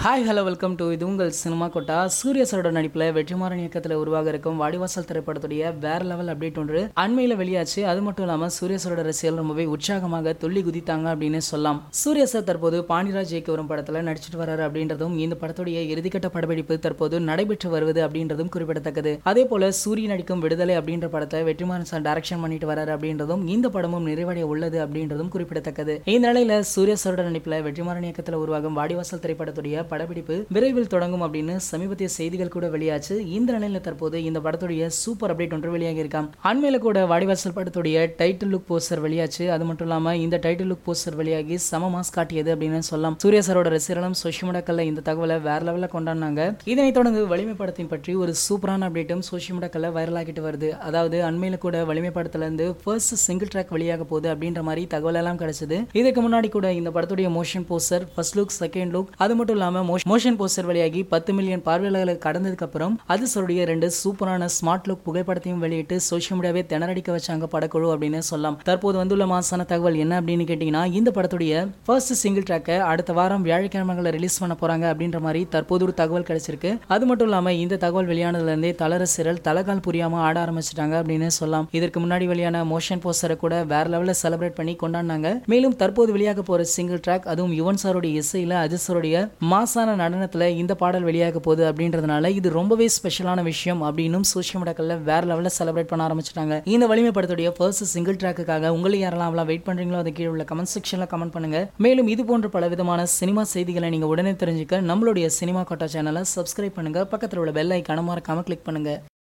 hi hello welcome to இது உங்கள் cinema கொட்டா சூரிய சரோட நடிப்பில் வெற்றிமாறன் இயக்கத்தில் உருவாக இருக்கும் வாடிவாசல் திரைப்படத்துடைய வேற லெவல் அப்டேட் ஒன்று அண்மையில் வெளியாச்சு அது மட்டும் இல்லாமல் சூரிய சரோட ரசிகர்கள் ரொம்பவே உற்சாகமாக துள்ளி குதித்தாங்க அப்படின்னு சொல்லலாம் சூரிய சார் தற்போது பாண்டிராஜ் இயக்கி வரும் படத்தில் நடிச்சிட்டு வராரு அப்படின்றதும் இந்த படத்துடைய இறுதிக்கட்ட படப்பிடிப்பு தற்போது நடைபெற்று வருவது அப்படின்றதும் குறிப்பிடத்தக்கது அதே போல சூரிய நடிக்கும் விடுதலை அப்படின்ற படத்தை வெற்றிமாறன் சார் டைரக்ஷன் பண்ணிட்டு வராரு அப்படின்றதும் இந்த படமும் நிறைவடைய உள்ளது அப்படின்றதும் குறிப்பிடத்தக்கது இந்த நிலையில சூரிய சரோட நடிப்பில் வெற்றிமாறன் இயக்கத்தில் உருவாகும் வாடிவாசல் திரைப்படத்துடைய படப்பிடிப்பு விரைவில் தொடங்கும் அப்படின்னு சமீபத்திய செய்திகள் கூட வெளியாச்சு இந்த நிலையில தற்போது இந்த படத்துடைய சூப்பர் அப்டேட் ஒன்று வெளியாகி இருக்காம் அண்மையில கூட வாடிவாசல் படத்துடைய டைட்டில் லுக் போஸ்டர் வெளியாச்சு அது மட்டும் இல்லாம இந்த டைட்டில் லுக் போஸ்டர் வெளியாகி சம மாஸ் காட்டியது அப்படின்னு சொல்லலாம் சூர்யா சாரோட ரசிகர்களும் சோஷியல் மீடியாக்கள்ல இந்த தகவலை வேற லெவலில் கொண்டாடினாங்க இதனைத் தொடர்ந்து வலிமை படத்தின் பற்றி ஒரு சூப்பரான அப்டேட்டும் சோஷியல் மீடியாக்கள்ல வைரல் ஆகிட்டு வருது அதாவது அண்மையில கூட வலிமை படத்துல இருந்து ஃபர்ஸ்ட் சிங்கிள் ட்ராக் வெளியாக போகுது அப்படின்ற மாதிரி தகவல் எல்லாம் கிடைச்சது இதுக்கு முன்னாடி கூட இந்த படத்துடைய motion poster first look second look அது மட்டும் இல்லாம மோஷன் போஸ்டர் வெளியாகி பத்து மில்லியன் பார்வையாளர்களை கடந்ததுக்கு அப்புறம் அதிசருடைய ரெண்டு சூப்பரான ஸ்மார்ட் லுக் புகைப்படத்தையும் வெளியிட்டு சோஷியல் மீடியாவே திணறடிக்க வச்சாங்க படக்குழு அப்படின்னு சொல்லலாம் தற்போது வந்துள்ள மாசான தகவல் என்ன அப்படின்னு கேட்டீங்கன்னா இந்த படத்துடைய ஃபர்ஸ்ட் சிங்கிள் ட்ராக்கை அடுத்த வாரம் வியாழக்கிழமைகளை ரிலீஸ் பண்ண போறாங்க அப்படின்ற மாதிரி தற்போது ஒரு தகவல் கிடைச்சிருக்கு அது மட்டும் இல்லாம இந்த தகவல் வெளியானதுல இருந்தே தளரசிரல் தலகால் புரியாம ஆட ஆரம்பிச்சிட்டாங்க அப்படின்னு சொல்லலாம் இதற்கு முன்னாடி வெளியான மோஷன் போஸ்டரை கூட வேற லெவலில் செலிப்ரேட் பண்ணி கொண்டாடினாங்க மேலும் தற்போது வெளியாக போற சிங்கிள் ட்ராக் அதுவும் யுவன் சாருடைய இசையில அஜித் சாருடைய மாசான நடனத்துல இந்த பாடல் வெளியாக போகுது அப்படின்றதுனால இது ரொம்பவே ஸ்பெஷலான விஷயம் அப்படின்னும் சோஷியல் மீடியாக்கள்ல வேற லெவலில் செலிப்ரேட் பண்ண ஆரம்பிச்சிட்டாங்க இந்த வலிமை படத்துடைய ஃபர்ஸ்ட் சிங்கிள் ட்ராக்குக்காக உங்களை யாரெல்லாம் அவ்வளோ வெயிட் பண்றீங்களோ அது கீழே உள்ள கமெண்ட் செக்ஷன்ல கமெண்ட் பண்ணுங்க மேலும் இது போன்ற பல விதமான சினிமா செய்திகளை நீங்க உடனே தெரிஞ்சுக்க நம்மளுடைய சினிமா கோட்டா சேனலை சப்ஸ்கிரைப் பண்ணுங்க பக்கத்தில் உள்ள பெல் ஐக்கான மறக்காம கிளிக் பண்ணுங்க